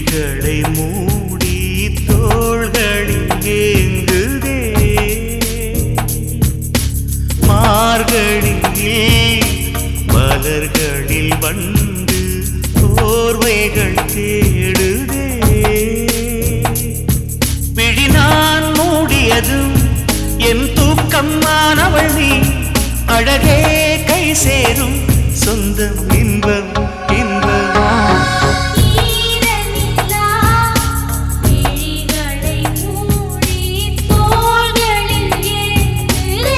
விழிகளை மூடி தோள்களில் ஏங்குதே மார்கழியில் மலர்களில் வந்து போர்வைகள் தேடுதே விழி நான் மூடியதும் என் தூக்கம் மாணவள் நீ அழகே கை சேரும் சொந்தம் இன்பம் இன்பம் ஈரநிலா விழிகளை மூடி தோள்களில் ஏங்குதே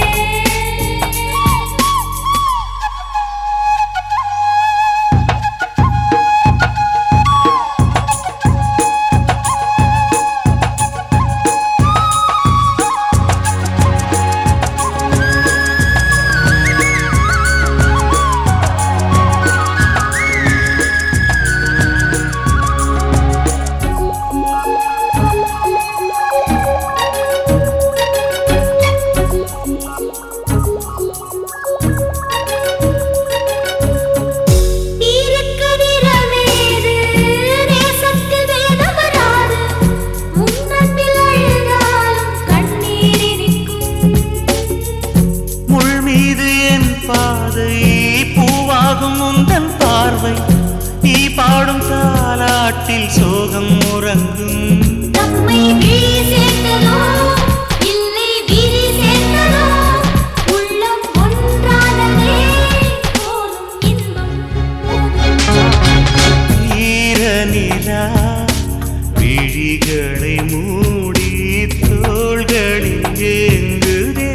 நீருக்கு நிறமேது நேசத்தில் வேதம் வராது முன்னத்தில் அழுதாலும் கண்ணீர் இனிக்கும் முள் மீது என் பாதை பூவாகும் உந்தன் பார்வை நீ பாடும் தாலாட்டில் சோகம் உறங்கும் நம்மை விழி சேர்த்ததோ இல்லை விழி சேர்த்ததோ உள்ளம் ஒன்றானதே போதும் இன்பம் போதும் ஈர நிலா விழிகளை மூடி தோள்களில் ஏங்குதே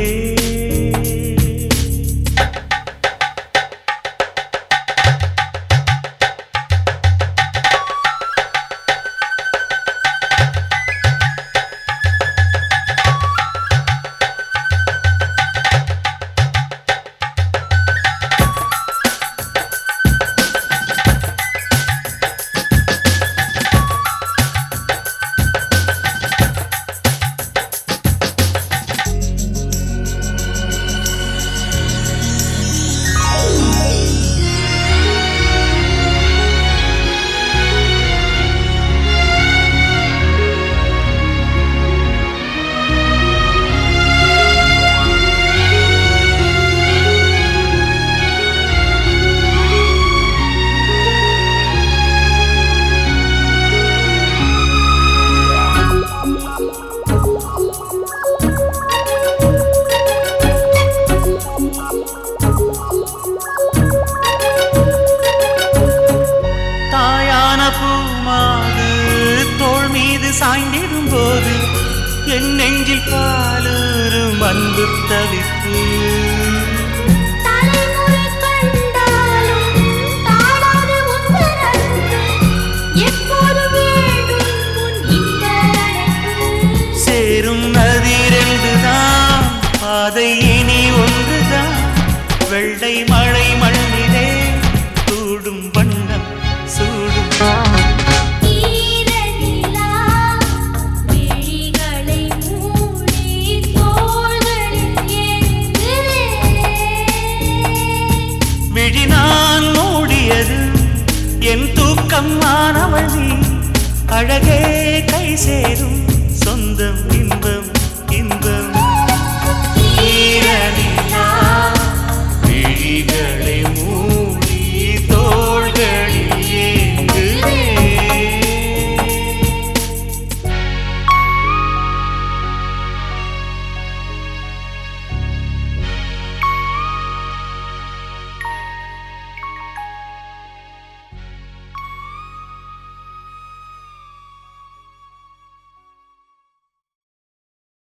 தாயான பூமாது தோள் மீது சாய்ந்திடும் போது என் நெஞ்சில் பாலூரும் அன்பு தவிப்பு தலைமுறை கண்டாலும் தாழாது உந்தன் அன்பு எப்போது வேண்டும் உன் இந்த அழைப்பு சேரும் நதி ரெண்டுதான் பாதை இனி ஒன்றுதான் வெள்ளை மழை மண்ணிலே சூடும் வண்ணம் சூடும் ஈரநிலா விழிகளை மூடி தோள்களில் ஏங்குதே விழி நான் மூடியது என் தூக்கம் மாணவள் நீ அழகே கை சேரும் சொந்தம்